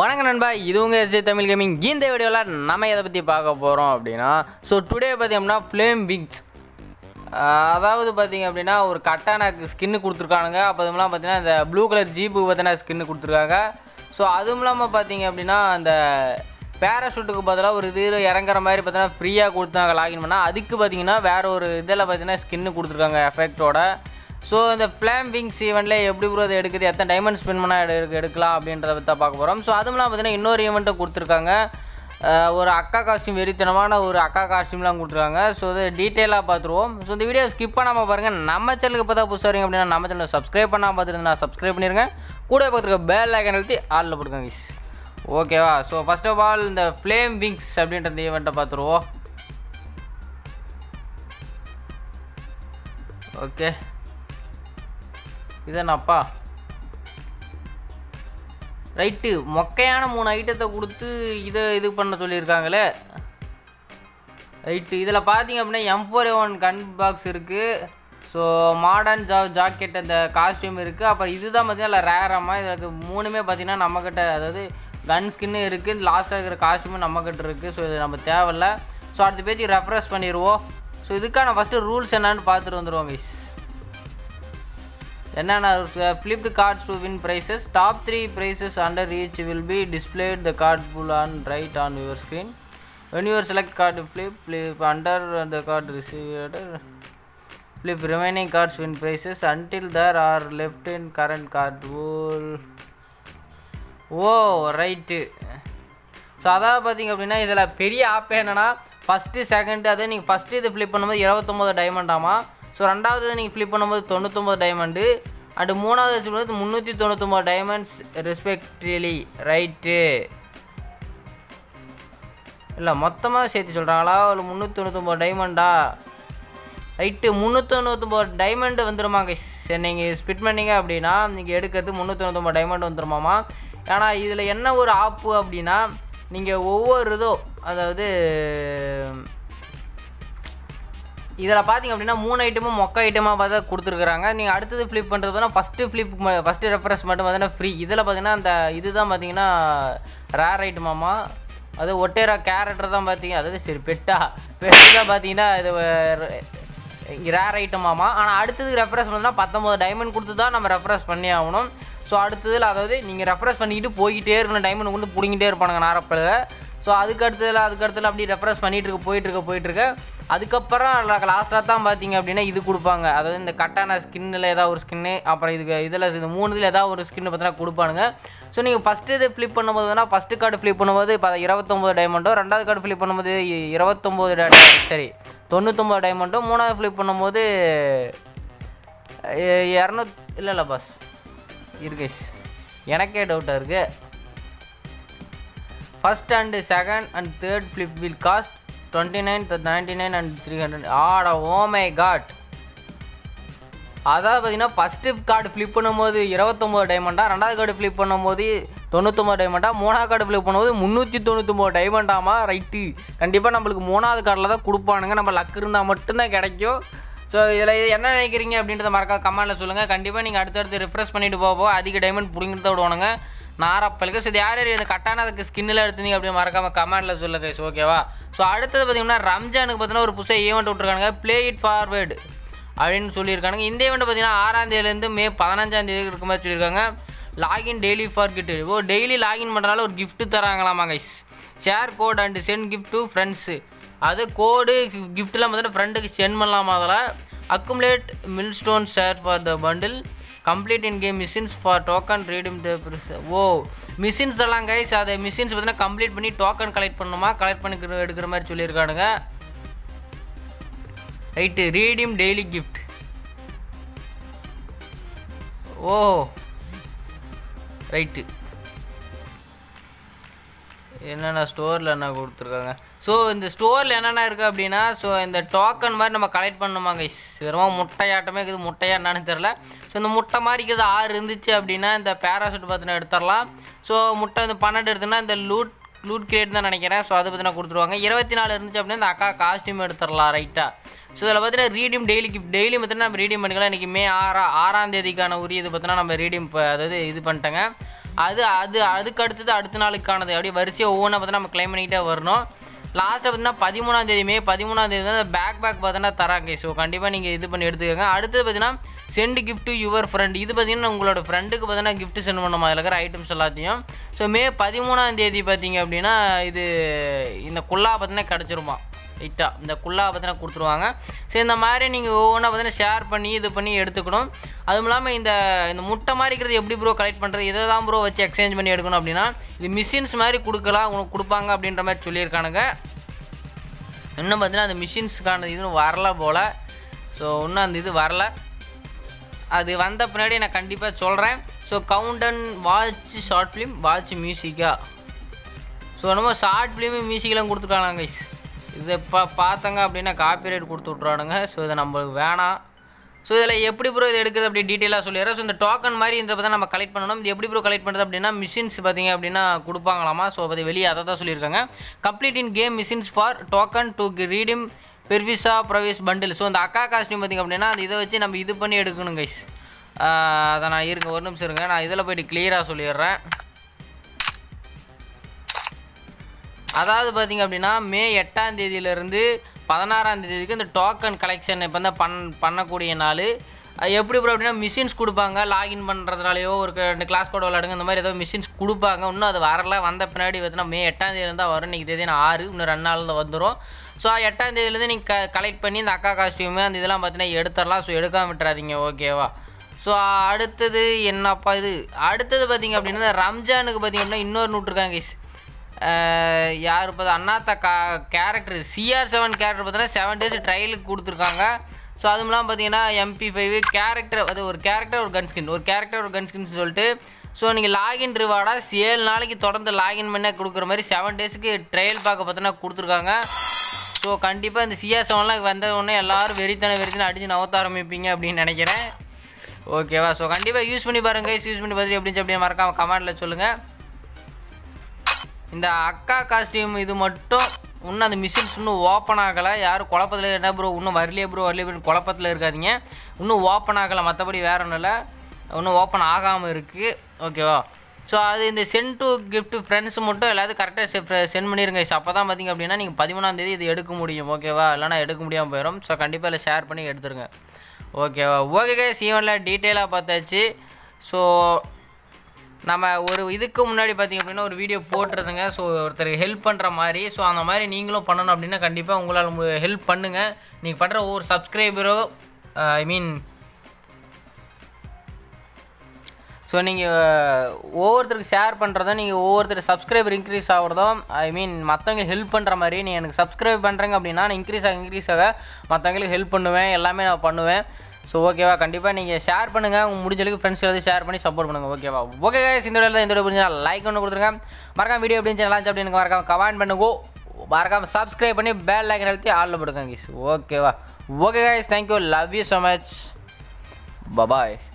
வணக்கம் நண்பா இது உங்கள் எஸ்ஜே தமிழ் கேமிங் இந்த வீடியோவில் நம்ம எதை பற்றி பார்க்க போகிறோம் அப்படின்னா ஸோ டுடே பார்த்தீங்கன்னா ஃப்ளேம் விங்ஸ் அதாவது பார்த்தீங்க அப்படின்னா ஒரு கட்டான ஸ்கின்னு கொடுத்துருக்கானுங்க அப்போ அதுமெல்லாம் பார்த்தீங்கன்னா இந்த ப்ளூ கலர் ஜீப்புக்கு பார்த்தீங்கன்னா ஸ்கின்னு கொடுத்துருக்காங்க ஸோ அதுவும் இல்லாமல் பார்த்தீங்க அப்படின்னா அந்த பேராஷூட்டுக்கு பதிலாக ஒரு இது இறங்குற மாதிரி பார்த்தீங்கன்னா ஃப்ரீயாக கொடுத்தாங்க லாகின் பண்ணால் அதுக்கு பார்த்தீங்கன்னா வேறு ஒரு இதில் பார்த்தீங்கன்னா ஸ்கின்னு கொடுத்துருக்காங்க எஃபெக்டோட ஸோ இந்த ஃப்ளேம் விங்ஸ் ஈவெண்ட்டில் எப்படி ப்ரோ அதை எடுக்குது எத்தனை டைமண்ட் ஸ்பெண்ட் பண்ணால் எடு எடுக்கலாம் அப்படின்றத பற்றி தான் பார்க்க போகிறோம் ஸோ அதுவும் இல்லாமல் பார்த்தீங்கன்னா இன்னொரு ஈவெண்ட்டை கொடுத்துருக்காங்க அஹ் ஒரு அக்கா காஸ்டியூம் வெறித்தனமான ஒரு அக்கா காஸ்டியூம்லாம் கொடுத்துருக்காங்க ஸோ இது டீட்டெயிலாக பார்த்துருவோம் ஸோ இந்த வீடியோ ஸ்கிப் பண்ணாமல் பாருங்கள் நம்ம சேனலுக்கு இப்போ தான் புதுசாக வரீங்க அப்படின்னா நம்ம சேனலை சப்ஸ்கிரைப் பண்ணாமல் பார்த்துட்டு நான் சப்ஸ்கிரைப் பண்ணிருங்க கூட பார்த்துருக்க பெல் ஐக்கன் அழுத்தி ஆளில் போட்டுக்கோங்க guys. ஓகேவா ஸோ ஃபர்ஸ்ட் ஆஃப் ஆல் இந்த ஃப்ளேம் விங்ஸ் அப்படின்ற இந்த ஈவெண்ட்டை பார்த்துருவோம் ஓகே இதென்னப்பா ரைட்டு மொக்கையான மூணு ஐட்டத்தை கொடுத்து இதை இது பண்ண சொல்லியிருக்காங்களே ரைட்டு இதில் பார்த்தீங்க அப்படின்னா M four one gun box இருக்குது ஸோ மாடர்ன் ஜா ஜாக்கெட் அந்த காஸ்டியூம் இருக்குது அப்போ இதுதான் பார்த்தீங்கன்னா ரேரமாக இதுக்கு மூணுமே பார்த்தீங்கன்னா நம்மக்கிட்ட அதாவது கன் ஸ்கின்னு இருக்குது லாஸ்ட்டாக இருக்கிற காஸ்டியூமும் நம்மக்கிட்ட இருக்குது ஸோ இது நம்ம தேவையில்ல ஸோ அடுத்த பேஜ் ரெஃப்ரெஷ் பண்ணிடுவோம் ஸோ இதுக்கான ஃபஸ்ட்டு ரூல்ஸ் என்னன்னு பார்த்துட்டு வந்துடுவோம் guys என்னென்ன flipped cards to win prizes top three prizes under reach will be displayed the card pull on right on your screen when you select card flip flip under the card received flip remaining cards win prizes until there are left in current card pool oh right so அதாவது பார்த்தீங்க அப்படின்னா இதில் பெரிய app என்னென்னா first second அதே நீங்கள் first இது flip பண்ணும்போது இருபத்தொம்போது டைமண்டாமா ஸோ ரெண்டாவது இது நீங்கள் ஃப்ளிப் பண்ணும்போது தொண்ணூத்தொம்பது டைமண்டு அண்டு மூணாவது இது பண்ணும்போது முந்நூற்றி தொண்ணூத்தொம்பது டைமண்ட்ஸ் ரெஸ்பெக்ட்லி ரைட்டு இல்லை மொத்தமாக சேர்த்து சொல்கிறாங்களா ஒரு முந்நூற்றி தொண்ணூத்தொம்பது டைமண்டா ரைட்டு முந்நூற்றி தொண்ணூத்தொம்பது டைமண்டு வந்துருமாங்க சரி நீங்கள் ஸ்பிட் பண்ணீங்க அப்படின்னா நீங்கள் எடுக்கிறது முந்நூற்றி தொண்ணூத்தொம்பது டைமண்ட் வந்துருமாமா ஆனால் இதில் என்ன ஒரு ஆப்பு அப்படின்னா நீங்கள் ஒவ்வொரு இதும் அதாவது இதில் பார்த்தீங்க அப்படின்னா மூணு ஐட்டமும் மொக்க ஐட்டமாக பார்த்தா கொடுத்துருக்குறாங்க நீங்கள் அடுத்தது ஃப்ளிப் பண்ணுறது பார்த்தீங்கன்னா ஃபஸ்ட்டு ஃப்ளிப் ஃபஸ்ட்டு ரெஃபரன்ஸ் மட்டும் பார்த்தீங்கன்னா ஃப்ரீ இதில் பார்த்தீங்கன்னா அந்த இதுதான் பார்த்தீங்கன்னா ரேர் ஐட்டமாமா அது ஒட்டேரா கேரக்டர் தான் பார்த்தீங்க அதாவது சரி பெட்டா பெட்டு தான் பார்த்தீங்கன்னா இது ரேர் ஐட்டமாமா ஆனால் அடுத்தது ரெஃபரன்ஸ் பண்ணால் பத்தொம்பது டைமண்ட் கொடுத்து தான் நம்ம ரெஃபரன்ஸ் பண்ணி ஆகணும் ஸோ அடுத்ததில் அதாவது நீங்கள் ரெஃபரன்ஸ் பண்ணிக்கிட்டு போய்கிட்டே இருக்கணும் டைமண்ட் கொண்டு பிடிங்கிட்டே இருப்பானுங்க நாரப்பில் ஸோ அதுக்கு அடுத்ததில் அதுக்கு அடுத்ததில் அப்படி ரெஃபரன்ஸ் பண்ணிகிட்டு இருக்க போயிட்டு இருக்க போயிட்டு இருக்க அதுக்கப்புறம் லாஸ்ட்டாக தான் பார்த்தீங்க அப்படின்னா இது கொடுப்பாங்க அதாவது இந்த கட்டான ஸ்கின்னில் ஏதாவது ஒரு ஸ்கின்னு அப்புறம் இதுக்கு இதில் இந்த மூணு இதில் ஏதாவது ஒரு ஸ்கின்னு பார்த்தீங்கன்னா கொடுப்பானுங்க ஸோ நீங்கள் ஃபஸ்ட்டு இது ஃப்ளிப் பண்ணும்போது வேணால் ஃபஸ்ட்டு கார்டு ஃப்ளிப் பண்ணும்போது இப்போ இருபத்தொம்போது டைமண்டோ ரெண்டாவது கார்டு ஃப்ளிப் பண்ணும்போது இ- இருபத்தொம்போது டை- சரி தொண்ணூத்தொம்பது டைமண்டோ மூணாவது ஃப்ளிப் பண்ணும்போது இரநூத் இல்லை இல்லை பாஸ் இருக்கேஸ் எனக்கே டவுட்டாக இருக்குது first and second and third flip will cost twenty nine ninety nine and three hundred ஆட ஓமை காட் அதாவது பார்த்தீங்கன்னா ஃபஸ்ட்டு கார்டு ஃப்ளிப் பண்ணும்போது இருபத்தொம்போது டைமண்டா ரெண்டாவது கார்டு ஃப்ளிப் பண்ணும்போது தொண்ணூத்தொம்பது டைமண்டா மூணாவது கார்டு ஃப்ளிப் பண்ணும்போது முந்நூற்றி தொண்ணூத்தொம்பது டைமண்டாமா ரைட்டு கண்டிப்பாக நம்மளுக்கு மூணாவது கார்டில் தான் கொடுப்பானுங்க நம்ம லக் இருந்தால் மட்டும்தான் கிடைக்கும் ஸோ இதில் என்ன நினைக்கிறீங்க அப்படின்றத மறக்காம கமெண்ட்டில் சொல்லுங்கள் கண்டிப்பாக நீங்கள் அடுத்தடுத்து ரிஃப்ரெஷ் பண்ணிட்டு போக போக அதிக டைமண்ட் பிடிங்கிட்டு தான் விடுவானுங்க நாரப்பலுக்கு ஸோ இது யார் யார் இந்த கட்டான அதுக்கு ஸ்கின்னில் எடுத்தீங்க அப்படின்னு மறக்காமல் கமெண்ட்டில் சொல்லுங்க கைஸ் ஓகேவா ஸோ அடுத்தது பார்த்தீங்கன்னா ரம்ஜானுக்கு பார்த்தீங்கன்னா ஒரு புதுசாக ஈவெண்ட் விட்ருக்கானுங்க ப்ளே இட் ஃபார்வேர்டு அப்படின்னு சொல்லியிருக்கானுங்க இந்த ஈவெண்ட் பார்த்தீங்கன்னா ஆறாம் தேதியிலேருந்து மே பதினஞ்சாம் தேதி இருக்க மாதிரி சொல்லியிருக்காங்க login daily for gift oh daily login பண்ணுறனால ஒரு gift தராங்களாமா guys share code and send gift to friends அது கோடு கிஃப்ட்லாம் பார்த்தீங்கன்னா ஃப்ரெண்டுக்கு சென்ட் பண்ணலாமா அதில் accumulate milestone share for the bundle complete in game missions for token redeem oh missions எல்லாம் கைஸ் அதை மிஷின்ஸ் பார்த்தீங்கன்னா கம்ப்ளீட் பண்ணி டோக்கன் கலெக்ட் பண்ணணுமா கலெக்ட் பண்ணி எடுக்கிற மாதிரி சொல்லியிருக்கானுங்க right redeem daily gift oh right என்னென்ன ஸ்டோரில் என்ன கொடுத்துருக்காங்க ஸோ இந்த ஸ்டோரில் என்னென்ன இருக்குது அப்படின்னா ஸோ இந்த டோக்கன் மாதிரி நம்ம கலெக்ட் பண்ணணுமா கைஸ் வெறும் முட்டையாட்டமே இருக்குது முட்டையா என்னன்னு தெரில ஸோ இந்த முட்டை மாதிரி இருக்குது ஆறு இருந்துச்சு அப்படின்னா இந்த பேராசூட் பார்த்தினா எடுத்துடலாம் ஸோ முட்டை இந்த பன்னெண்டு எடுத்தோன்னா இந்த லூட் லூட் கிரேட் தான் நினைக்கிறேன் ஸோ அதை பற்றினா கொடுத்துருவாங்க இருபத்தி நாலு இருந்துச்சு அப்படின்னா இந்த அக்கா காஸ்டியூம் எடுத்துடலாம் ரைட்டாக ஸோ இதில் பார்த்தீங்கன்னா ரீடிம் டெய்லி கிஃப்ட் டெய்லி பார்த்தீங்கன்னா நம்ம ரீடிம் பண்ணிக்கலாம் இன்றைக்கி மே ஆறா ஆறாம் தேதிக்கான உரிய இது பார்த்தீங்கன்னா நம்ம ரீடிம் இப்போ அதாவது இது பண்ணிட்டேங்க அது அது அதுக்கு அடுத்தது அடுத்த நாளுக்கானது அப்படியே வரிசையாக ஒவ்வொன்றா பார்த்தா நம்ம கிளைம் பண்ணிக்கிட்டே வரணும் லாஸ்ட்டாக பார்த்தீங்கன்னா பதிமூணாம் தேதி மே பதிமூணாம் தேதி தான் பேக் பேக் பார்த்தீங்கன்னா தராங்க ஸோ கண்டிப்பாக நீங்கள் இது பண்ணி எடுத்துக்கோங்க அடுத்தது பார்த்தீங்கன்னா send gift to your friend இது பார்த்தீங்கன்னா உங்களோட ஃப்ரெண்டுக்கு பார்த்தீங்கன்னா gift சென்ட் பண்ணுமா அதில் இருக்கிற ஐட்டம்ஸ் எல்லாத்தையும் ஸோ மே பதிமூணாம் தேதி பார்த்தீங்க அப்படின்னா இது இந்த குல்லா பார்த்தீங்கன்னா கிடச்சிருமா ரைட்டாக இந்த குல்லா பார்த்தீங்கன்னா கொடுத்துருவாங்க ஸோ இந்த மாதிரி நீங்கள் ஒவ்வொன்றா பார்த்தீங்கன்னா ஷேர் பண்ணி இது பண்ணி எடுத்துக்கணும் அதுவும் இல்லாமல் இந்த இந்த முட்டை மாதிரி இருக்கிறது எப்படி ப்ரோ கலெக்ட் பண்ணுறது இதை தான் ப்ரோ வச்சு எக்ஸ்சேஞ்ச் பண்ணி எடுக்கணும் அப்படின்னா இது மிஷின்ஸ் மாதிரி கொடுக்கலாம் உங்களுக்கு கொடுப்பாங்க அப்படின்ற மாதிரி சொல்லியிருக்கானுங்க இன்னும் பார்த்தீங்கன்னா அந்த மிஷின்ஸுக்கான இது வரல போல் ஸோ இன்னும் அந்த இது வரல அது வந்த பின்னாடி நான் கண்டிப்பாக சொல்கிறேன் so countdown watch short film watch மியூசிக்கா ஸோ நம்ம ஷார்ட் ஃபிலிமு மியூசிக்கெலாம் கொடுத்துருக்காங்க கைஸ் இதை இப்போ பார்த்தாங்க அப்படின்னா காப்பிரைட் கொடுத்து விட்ருவானுங்க ஸோ இது நம்மளுக்கு வேணாம் ஸோ இதில் எப்படி ப்ரோ இது எடுக்கிறது அப்படி டீட்டெயிலாக சொல்லிடுறேன் ஸோ இந்த டோக்கன் மாதிரி இந்த தான் நம்ம கலெக்ட் பண்ணணும் இது எப்படி ப்ரோ கலெக்ட் பண்ணுறது அப்படின்னா மிஷின்ஸ் பார்த்தீங்க அப்படின்னா கொடுப்பாங்களாமா ஸோ அது வெளியே அதை தான் சொல்லியிருக்காங்க complete in game missions for token to redeem பெர்விசா ப்ரொவிஸ் பண்டில் ஸோ இந்த அக்கா காஸ்டியூம் பார்த்திங்க அப்படின்னா அந்த இதை வச்சு நம்ம இது பண்ணி எடுக்கணும் கைஸ் அதை நான் இருங்க ஒரு நிமிஷம் இருங்க நான் இதில் போயிட்டு கிளியராக சொல்லிடுறேன் அதாவது பார்த்திங்க அப்படின்னா மே எட்டாம் தேதியிலேருந்து பதினாறாம் தேதிக்கு இந்த டோக்கன் கலெக்ஷன் இப்போ தான் பண் பண்ணக்கூடிய நாள் அது எப்படி ப்ரோ அப்படின்னா மிஷின்ஸ் கொடுப்பாங்க லாகின் பண்ணுறதுனாலையோ ஒரு க- ரெண்டு கிளாஸ் கோட் விளாடுங்க இந்த மாதிரி ஏதோ மிஷின்ஸ் கொடுப்பாங்க இன்னும் அது வரல வந்த பின்னாடி பார்த்தீங்கன்னா மே எட்டாம் தேதியில தான் வரும் இன்றைக்கி தேதி நான் ஆறு இன்னும் ரெண்டு நாளில் வந்துடும் ஸோ எட்டாம் தேதியிலேருந்து நீங்கள் க கலெக்ட் பண்ணி இந்த அக்கா காஸ்டியூமு அந்த இதெல்லாம் பார்த்தீங்கன்னா எடுத்துடலாம் ஸோ எடுக்காம விட்டுறாதீங்க ஓகேவா ஸோ அடுத்தது என்னப்பா இது அடுத்தது பார்த்தீங்க அப்படின்னா இந்த ரம்ஜானுக்கு பார்த்தீங்க அப்படின்னா இன்னொரு நூற்றுருக்காங்க guys. அஹ் யார் பார்த்தா அண்ணாத்த கா கேரக்டர் சிஆர் செவன் கேரக்டர் பார்த்தீங்கன்னா செவன் டேஸ் ட்ரையலுக்கு கொடுத்துருக்காங்க ஸோ அதுவும் இல்லாமல் பார்த்தீங்கன்னா எம்பி ஃபைவ் கேரக்டர் அது ஒரு கேரக்டர் ஒரு கன் ஸ்கின் ஒரு கேரக்டர் ஒரு கன் ஸ்கின் சொல்லிட்டு ஸோ நீங்கள் லாகின் ரிவார்டாக ஏழு நாளைக்கு தொடர்ந்து லாகின் பண்ண கொடுக்குற மாதிரி செவன் டேஸுக்கு ட்ரையல் பார்க்க பார்த்தீங்கன்னா கொடுத்துருக்காங்க ஸோ கண்டிப்பாக இந்த சிஆர் செவன்லாம் வந்த உடனே எல்லாரும் வெறித்தனை வெறித்தனை அடித்து நவத்த ஆரம்பிப்பீங்க அப்படின்னு நினைக்கிறேன் ஓகேவா ஸோ கண்டிப்பாக யூஸ் பண்ணி பாருங்க யூஸ் பண்ணி பார்த்துட்டு எப்படின்னு சொல்லி அப்படியே மறக்காம கமெண்ட்டில் சொல்லுங்கள் இந்த அக்கா காஸ்டியூம் இது மட்டும் இன்னும் அந்த மிஷின்ஸ் இன்னும் ஓப்பன் ஆகலை யாரும் குழப்பத்தில் என்ன ப்ரோ இன்னும் வரலையே ப்ரோ வரலையே ப்ரோ குழப்பத்தில் இருக்காதீங்க இன்னும் ஓப்பன் ஆகலை மற்றபடி வேற ஒன்றும் இல்லை இன்னும் ஓப்பன் ஆகாமல் இருக்குது ஓகேவா ஸோ அது இந்த சென்ட் டு கிஃப்ட் ஃப்ரெண்ட்ஸ் மட்டும் எல்லாத்தையும் கரெக்டாக சென்ட் பண்ணிருங்க அப்போ தான் பார்த்தீங்க அப்படின்னா நீங்கள் பதிமூணாம் தேதி இது எடுக்க முடியும் ஓகேவா இல்லைனா எடுக்க முடியாமல் போயிடும் ஸோ கண்டிப்பாக இல்லை ஷேர் பண்ணி எடுத்துருங்க ஓகேவா ஓகே சீவனில் டீட்டெயிலாக பார்த்தாச்சு ஸோ நம்ம ஒரு இதுக்கு முன்னாடி பார்த்திங்க அப்படின்னா ஒரு வீடியோ போட்டிருந்தேங்க ஸோ ஒருத்தருக்கு ஹெல்ப் பண்ணுற மாதிரி ஸோ அந்த மாதிரி நீங்களும் பண்ணணும் அப்படின்னா கண்டிப்பாக உங்களால் ஹெல்ப் பண்ணுங்கள் நீங்கள் பண்ணுற ஒவ்வொரு சப்ஸ்கிரைபரோ ஐ மீன் ஸோ நீங்கள் ஒவ்வொருத்தருக்கு ஷேர் பண்ணுறதும் நீங்கள் ஒவ்வொருத்தர் சப்ஸ்கிரைபர் இன்க்ரீஸ் ஆகிறதும் ஐ மீன் மற்றவங்க ஹெல்ப் பண்ணுற மாதிரி நீ எனக்கு சப்ஸ்கிரைப் பண்ணுறேங்க அப்படின்னா நான் இன்க்ரீஸ் ஆக இன்க்ரீஸ் ஆக மற்றவங்களுக்கு ஹெல்ப் பண்ணுவேன் எல்லாமே நான் பண்ணுவேன் ஸோ ஓகேவா கண்டிப்பாக நீங்கள் ஷேர் பண்ணுங்கள் உங்கள் முடிஞ்ச அளவுக்கு ஃப்ரெண்ட்ஸ் எல்லாத்தையும் ஷேர் பண்ணி சப்போர்ட் பண்ணுங்கள் ஓகேவா ஓகே guys, இந்த வீடியோவில் இந்த வீடியோ புரிஞ்சா லைக் ஒன்று கொடுத்துருங்க மறக்காம வீடியோ எப்படி நல்லா இருந்துச்சு அப்படின்னு மறக்காம கமெண்ட் பண்ணுங்க மறக்காம சப்ஸ்கிரைப் பண்ணி பெல் லைக்கன் அழுத்தி ஆளில் போடுங்க guys. ஓகேவா okay guys thank you love you so much bye bye